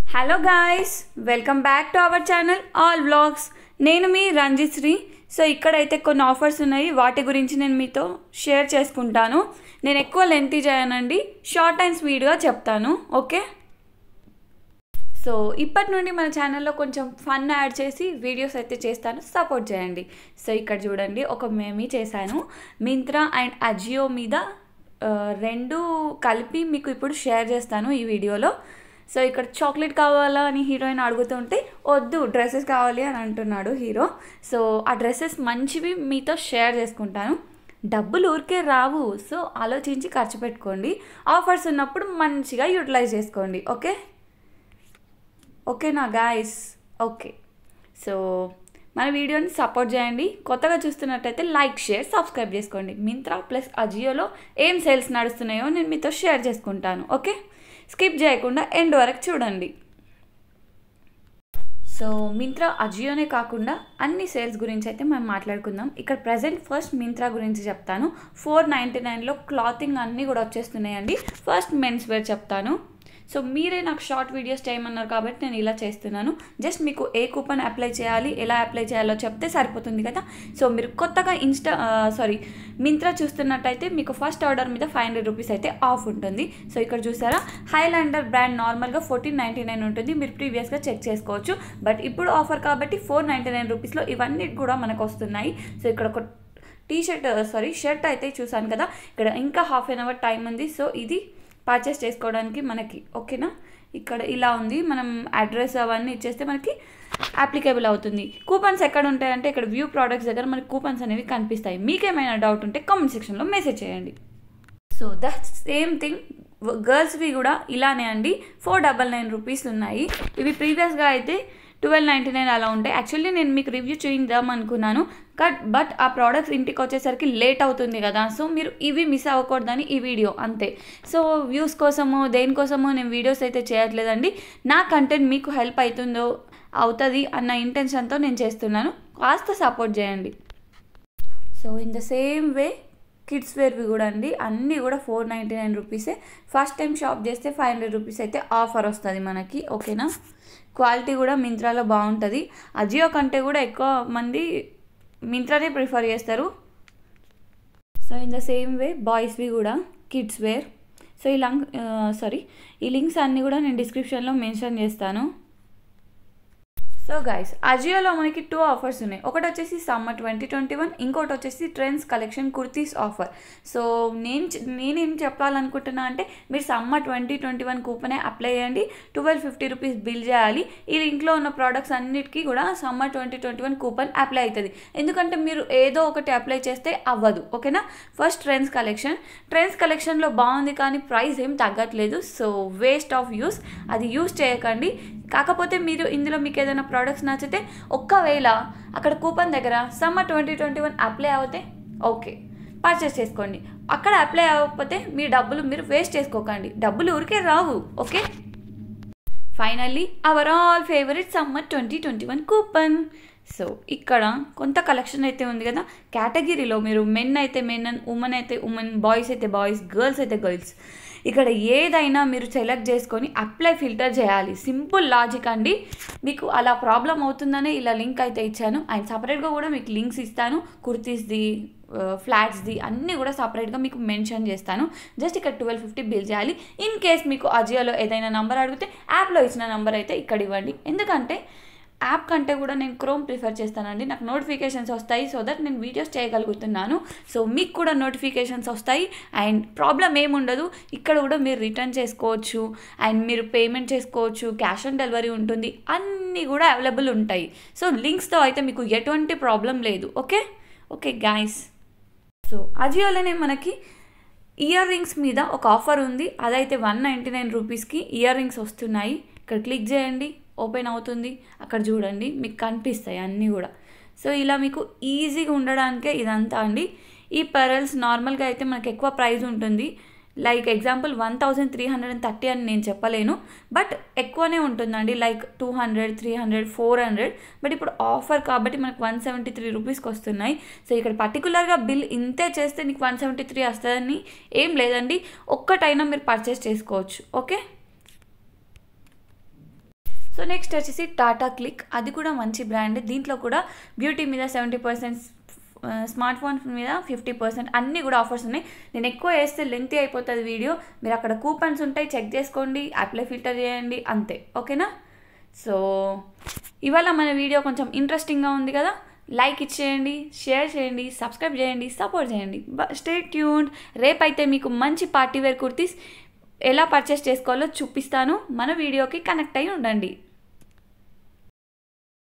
hello guys welcome back to our channel all vlogs నేను మీ Ranjith Shri so ఇక్కడైతే కొన్ని ఆఫర్స్ ఉన్నాయి వాటి గురించి నేను మీతో షేర్ చేసుకుంటాను నేను ఎక్కువ లెంత్ చేయనండి షార్ట్ అండ్ స్వీట్గా చెప్తాను ఓకే సో ఇప్పటి నుండి మన ఛానల్లో కొంచెం ఫన్ యాడ్ చేసి వీడియోస్ అయితే చేస్తాను సపోర్ట్ చేయండి సో ఇక్కడ చూడండి ఒక మేమీ చేశాను మింత్రా అండ్ అజియో మీద ఆ, రెండు కలిపి మీకు ఇప్పుడు షేర్ చేస్తాను ఈ వీడియోలో సో ఇక్కడ చాక్లెట్ కావాలా అని హీరోయిన్ అడుగుతుంటే వద్దు డ్రెస్సెస్ కావాలి అని అంటున్నాడు హీరో సో ఆ డ్రెస్సెస్ మంచివి మీతో షేర్ చేసుకుంటాను డబ్బులు ఊరికే రావు సో ఆలోచించి ఖర్చు పెట్టుకోండి ఆఫర్స్ ఉన్నప్పుడు మంచిగా యూటిలైజ్ చేసుకోండి ఓకే ఓకేనా గాయస్ ఓకే సో మన వీడియోని సపోర్ట్ చేయండి కొత్తగా చూస్తున్నట్టయితే లైక్ షేర్ సబ్స్క్రైబ్ చేసుకోండి మింత్రా ప్లస్ అజియోలో ఏం సేల్స్ నడుస్తున్నాయో నేను మీతో షేర్ చేసుకుంటాను ఓకే స్కిప్ చేయకుండా ఎండ్ వరకు చూడండి సో మింత్రా అజియోనే కాకుండా అన్ని సేల్స్ గురించి అయితే మనం మాట్లాడుకుందాం ఇక్కడ ప్రజెంట్ ఫస్ట్ మింత్రా గురించి చెప్తాను ఫోర్ నైంటీ నైన్లో క్లాతింగ్ అన్నీ కూడా వచ్చేస్తున్నాయండి ఫస్ట్ మెన్స్ వేర్ చెప్తాను సో మీరే నాకు షార్ట్ వీడియోస్ చేయమన్నారు కాబట్టి నేను ఇలా చేస్తున్నాను జస్ట్ మీకు ఏ కూపన్ అప్లై చేయాలి ఎలా అప్లై చేయాలో చెప్తే సరిపోతుంది కదా సో మీరు కొత్తగా ఇన్స్టా సారీ మింత్రా చూస్తున్నట్టయితే మీకు ఫస్ట్ ఆర్డర్ మీద ఫైవ్ హండ్రెడ్ రూపీస్ అయితే ఆఫ్ ఉంటుంది సో ఇక్కడ చూసారా హైలాండర్ బ్రాండ్ నార్మల్గా ఫోర్టీన్ నైంటీ నైన్ ఉంటుంది మీరు ప్రీవియస్గా చెక్ చేసుకోవచ్చు బట్ ఇప్పుడు ఆఫర్ కాబట్టి ఫోర్ నైంటీ నైన్ రూపీస్లో ఇవన్నీ కూడా మనకు వస్తున్నాయి సో ఇక్కడ ఒక టీ షర్ట్ సారీ షర్ట్ అయితే చూసాను కదా ఇక్కడ ఇంకా హాఫ్ అన్ అవర్ టైం ఉంది సో ఇది పర్చేస్ చేసుకోవడానికి మనకి ఓకేనా ఇక్కడ ఇలా ఉంది మనం అడ్రస్ అవన్నీ ఇచ్చేస్తే మనకి అప్లికేబుల్ అవుతుంది కూపన్స్ ఎక్కడ ఉంటాయంటే ఇక్కడ వ్యూ ప్రోడక్ట్స్ దగ్గర మనకి కూపన్స్ అనేవి కనిపిస్తాయి మీకేమైనా డౌట్ ఉంటే కామెంట్ సెక్షన్లో మెసేజ్ చేయండి సో ద సేమ్ థింగ్ గర్ల్స్వి కూడా ఇలానే అండి ఫోర్ డబల్ నైన్ రూపీస్ ఉన్నాయి ఇవి ప్రీవియస్గా అయితే ట్వెల్వ్ నైంటీ నైన్ అలా ఉంటాయి యాక్చువల్లీ నేను మీకు రివ్యూ చేయిందాం అనుకున్నాను బట్ బట్ ఆ ప్రోడక్ట్స్ ఇంటికి వచ్చేసరికి లేట్ అవుతుంది కదా సో మీరు ఇవి మిస్ అవ్వకూడదని ఈ వీడియో అంతే సో వ్యూస్ కోసమో దేనికోసమో నేను వీడియోస్ అయితే చేయట్లేదండి నా కంటెంట్ మీకు హెల్ప్ అవుతుందో అవుతుంది అన్న ఇంటెన్షన్తో నేను చేస్తున్నాను కాస్త సపోర్ట్ చేయండి so in the same way kids వేర్వి కూడా అండి అన్నీ కూడా ఫోర్ నైంటీ నైన్ రూపీసే ఫస్ట్ టైం షాప్ చేస్తే ఫైవ్ హండ్రెడ్ రూపీస్ అయితే ఆఫర్ వస్తుంది మనకి ఓకేనా క్వాలిటీ కూడా మింత్రాలో బాగుంటుంది అజియో కంటే కూడా ఎక్కువ మంది మింత్రానే ప్రిఫర్ చేస్తారు so in the same way బాయ్స్వి కూడా కిడ్స్ వేర్ సో ఈ లంక్ సారీ ఈ లింక్స్ అన్నీ కూడా నేను డిస్క్రిప్షన్లో మెన్షన్ చేస్తాను సో గైస్ అజియోలో మనకి టూ ఆఫర్స్ ఉన్నాయి ఒకటి వచ్చేసి సమ్మర్ ట్వంటీ ట్వంటీ వన్ ఇంకోటి వచ్చేసి trends collection kurtis offer so నేను చె- నేనేం చెప్పాలనుకుంటున్నా అంటే మీరు సమ్మర్ ట్వంటీ ట్వంటీ వన్ కూపనే అప్లై చేయండి ట్వెల్వ్ ఫిఫ్టీ రూపీస్ బిల్ చేయాలి ఈ లింక్లో ఉన్న ప్రోడక్ట్స్ అన్నిటికీ కూడా summer twenty twenty one coupon apply అవుతుంది ఎందుకంటే మీరు ఏదో ఒకటి అప్లై చేస్తే అవ్వదు ఓకేనా ఫస్ట్ ట్రెండ్స్ కలెక్షన్ ట్రెండ్స్ కలెక్షన్లో బాగుంది కానీ ప్రైస్ ఏం తగ్గట్లేదు సో వేస్ట్ ఆఫ్ యూస్ అది యూస్ చేయకండి కాకపోతే మీరు ఇందులో మీకు ఏదైనా ప్రోడక్ట్స్ నచ్చితే ఒక్కవేళ అక్కడ కూపన్ దగ్గర summer twenty twenty one apply అవుతే ఓకే పర్చేస్ చేసుకోండి అక్కడ అప్లై అవ్వకపోతే మీ డబ్బులు మీరు వేస్ట్ చేసుకోకండి డబ్బులు ఊరికే రావు okay finally our all favourite summer twenty twenty one coupon so ఇక్కడ కొంత కలెక్షన్ అయితే ఉంది కదా కేటగిరీలో మీరు మెన్ అయితే మెన్ అండ్ ఉమెన్ అయితే ఉమెన్ బాయ్స్ అయితే బాయ్స్ గర్ల్స్ అయితే గర్ల్స్ ఇక్కడ ఏదైనా మీరు సెలెక్ట్ చేసుకొని అప్లై ఫిల్టర్ చేయాలి సింపుల్ లాజిక్ అండి మీకు అలా ప్రాబ్లం అవుతుందనే ఇలా లింక్ అయితే ఇచ్చాను అండ్ సపరేట్గా కూడా మీకు లింక్స్ ఇస్తాను కుర్తీస్ది ఫ్లాట్స్ది అన్నీ కూడా సపరేట్గా మీకు మెన్షన్ చేస్తాను జస్ట్ ఇక్కడ ట్వెల్వ్ ఫిఫ్టీ బిల్ చేయాలి ఇన్ కేస్ మీకు అజియోలో ఏదైనా నంబర్ అడిగితే యాప్లో ఇచ్చిన నంబర్ అయితే ఇక్కడ ఇవ్వండి ఎందుకంటే యాప్ కంటే కూడా నేను క్రోమ్ ప్రిఫర్ చేస్తానండి నాకు నోటిఫికేషన్స్ వస్తాయి సో దట్ నేను వీడియోస్ చేయగలుగుతున్నాను సో మీకు కూడా నోటిఫికేషన్స్ వస్తాయి అండ్ ప్రాబ్లం ఏముండదు ఇక్కడ కూడా మీరు రిటర్న్ చేసుకోవచ్చు అండ్ మీరు పేమెంట్ చేసుకోవచ్చు క్యాష్ ఆన్ డెలివరీ ఉంటుంది అన్నీ కూడా అవైలబుల్ ఉంటాయి సో లింక్స్తో అయితే మీకు ఎటువంటి ప్రాబ్లం లేదు ఓకే ఓకే గాయస్ సో అజియోలోనే మనకి ఇయర్ రింగ్స్ మీద ఒక ఆఫర్ ఉంది అదైతే వన్ నైంటీ నైన్ రూపీస్కి ఇయర్ రింగ్స్ వస్తున్నాయి ఇక్కడ క్లిక్ చేయండి ఓపెన్ అవుతుంది అక్కడ చూడండి మీకు కనిపిస్తాయి అన్నీ కూడా సో ఇలా మీకు ఈజీగా ఉండడానికే ఇదంతా అండి ఈ పెరల్స్ నార్మల్గా అయితే మనకి ఎక్కువ ప్రైస్ ఉంటుంది like example one thousand three hundred and thirty అని నేను చెప్పలేను బట్ ఎక్కువనే ఉంటుందండి like two hundred three hundred four hundred but ఇప్పుడు ఆఫర్ కాబట్టి మనకు వన్ సెవెంటీ త్రీ రూపీస్కి వస్తున్నాయి సో ఇక్కడ పర్టికులర్గా బిల్ ఇంతే చేస్తే నీకు వన్ సెవెంటీ త్రీ వస్తుందని ఏం లేదండి ఒక్కటైనా మీరు పర్చేస్ చేసుకోవచ్చు ఓకే సో నెక్స్ట్ వచ్చేసి టాటా క్లిక్ అది కూడా మంచి బ్రాండ్ దీంట్లో కూడా బ్యూటీ మీద సెవెంటీ పర్సెంట్ స్మార్ట్ ఫోన్స్ మీద ఫిఫ్టీ పర్సెంట్ అన్నీ కూడా ఆఫర్స్ ఉన్నాయి నేను ఎక్కువ వేస్తే లెంతీ అయిపోతుంది వీడియో మీరు అక్కడ కూపన్స్ ఉంటాయి చెక్ చేసుకోండి అప్లై ఫిల్టర్ చేయండి అంతే ఓకేనా సో ఇవాళ మన వీడియో కొంచెం ఇంట్రెస్టింగ్గా ఉంది కదా లైక్ ఇచ్చేయండి షేర్ చేయండి సబ్స్క్రైబ్ చేయండి సపోర్ట్ చేయండి స్టే ట్యూన్ రేపైతే మీకు మంచి పార్టీ వేర్ కుర్తీస్ ఎలా పర్చేస్ చేసుకోవాలో చూపిస్తాను మన వీడియోకి కనెక్ట్ అయి ఉండండి